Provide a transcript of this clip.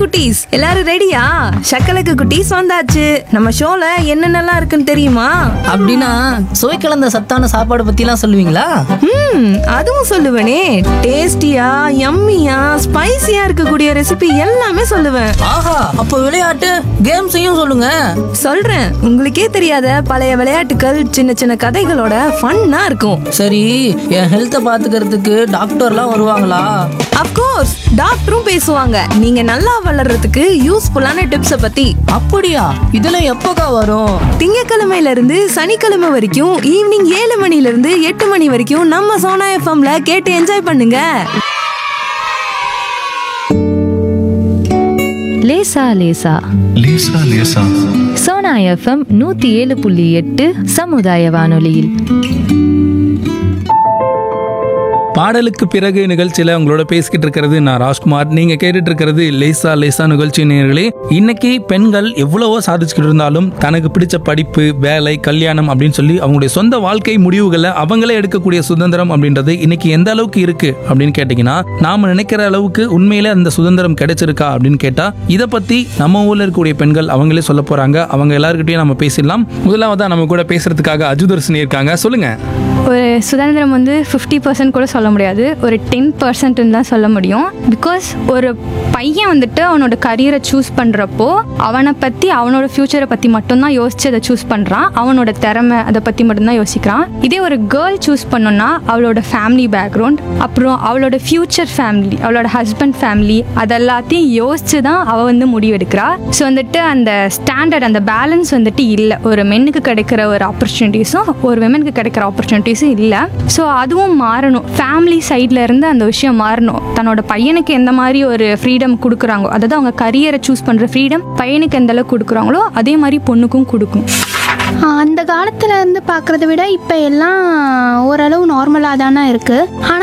குட்டீஸ் எல்லாரும் ரெடியா சக்கலக்கு குட்டீஸ் வந்தாச்சு நம்ம ஷோல என்னென்னலாம் இருக்குன்னு தெரியுமா அப்படின்னா சுவை கலந்த சத்தான சாப்பாடு பத்திலாம் சொல்லுவீங்களா ம் அதுவும் சொல்லுவேனே டேஸ்டியா யம்மியா ஸ்பைசியா இருக்கக்கூடிய ரெசிபி எல்லாமே சொல்லுவேன் ஆஹா அப்போ விளையாட்டு கேம்ஸையும் சொல்லுங்க சொல்றேன் உங்களுக்கே தெரியாத பழைய விளையாட்டுகள் சின்ன சின்ன கதைகளோட ஃபன்னா இருக்கும் சரி என் ஹெல்த்தை பாத்துக்கிறதுக்கு டாக்டர்லாம் வருவாங்களா அப்கோர்ஸ் டாக்டரும் பேசுவாங்க நீங்க நல்லா வளர்றதுக்கு யூஸ்ஃபுல்லான டிப்ஸ பத்தி அப்படியா இதெல்லாம் எப்போக்கா வரும் திங்கக்கிழமையில இருந்து சனிக்கிழமை வரைக்கும் ஈவினிங் ஏழு மணில இருந்து எட்டு மணி வரைக்கும் நம்ம சோனா எஃப்எம்ல கேட்டு என்ஜாய் பண்ணுங்க லேசா லேசா லேசா லேசா சோனா எஃப்எம் நூத்தி ஏழு புள்ளி எட்டு சமுதாய வானொலியில் பாடலுக்கு பிறகு நிகழ்ச்சியில உங்களோட பேசிக்கிட்டு இருக்கிறது நான் ராஜ்குமார் நீங்க கேட்டுட்டு இருக்கிறது லேசா லேசா நிகழ்ச்சி நேயர்களே இன்னைக்கு பெண்கள் எவ்வளவோ சாதிச்சுக்கிட்டு இருந்தாலும் தனக்கு பிடிச்ச படிப்பு வேலை கல்யாணம் அப்படின்னு சொல்லி அவங்களுடைய சொந்த வாழ்க்கை முடிவுகளை அவங்களே எடுக்கக்கூடிய சுதந்திரம் அப்படின்றது இன்னைக்கு எந்த அளவுக்கு இருக்கு அப்படின்னு கேட்டீங்கன்னா நாம நினைக்கிற அளவுக்கு உண்மையில அந்த சுதந்திரம் கிடைச்சிருக்கா அப்படின்னு கேட்டா இதை பத்தி நம்ம ஊர்ல இருக்கக்கூடிய பெண்கள் அவங்களே சொல்ல போறாங்க அவங்க எல்லாருக்கிட்டையும் நம்ம பேசிடலாம் முதலாவதா நம்ம கூட பேசுறதுக்காக அஜுதர்ஷினி இருக்காங்க சொல்லுங்க ஒரு சுதந்திரம் வந்து ஃபிஃப்டி பர்சன்ட் கூட சொல்ல முடியாது ஒரு டென் பர்சன்ட்னு தான் சொல்ல முடியும் பிகாஸ் ஒரு பையன் வந்துட்டு அவனோட கரியரை சூஸ் பண்ணுறப்போ அவனை பற்றி அவனோட ஃப்யூச்சரை பற்றி மட்டும்தான் யோசிச்சு அதை சூஸ் பண்ணுறான் அவனோட திறமை அதை பற்றி மட்டும்தான் யோசிக்கிறான் இதே ஒரு கேர்ள் சூஸ் பண்ணோன்னா அவளோட ஃபேமிலி பேக்ரவுண்ட் அப்புறம் அவளோட ஃப்யூச்சர் ஃபேமிலி அவளோட ஹஸ்பண்ட் ஃபேமிலி அதெல்லாத்தையும் யோசிச்சு தான் அவள் வந்து முடிவெடுக்கிறா ஸோ வந்துட்டு அந்த ஸ்டாண்டர்ட் அந்த பேலன்ஸ் வந்துட்டு இல்லை ஒரு மென்னுக்கு கிடைக்கிற ஒரு ஆப்பர்ச்சுனிட்டிஸும் ஒரு விமனுக்கு கிடைக்கிற ஆப்பர்ச்சுனிட்டிஸும் இல்லை ஸோ அதுவும் மாறணும் ஃபேமிலி சைடில் இருந்து அந்த விஷயம் மாறணும் தன்னோட பையனுக்கு எந்த மாதிரி ஒரு ஃப்ரீடம் கொடுக்குறாங்களோ அதாவது அவங்க கரியரை சூஸ் பண்ணுற ஃப்ரீடம் பையனுக்கு எந்த அளவுக்கு கொடுக்குறாங்களோ அதே மாதிரி பொண்ணுக்கும் கொடுக்கும் ஆஹ் அந்த காலத்துல இருந்து பார்க்கறத விட இப்போ எல்லாம் ஓரளவு நார்மலாக தானே இருக்குது ஆனால்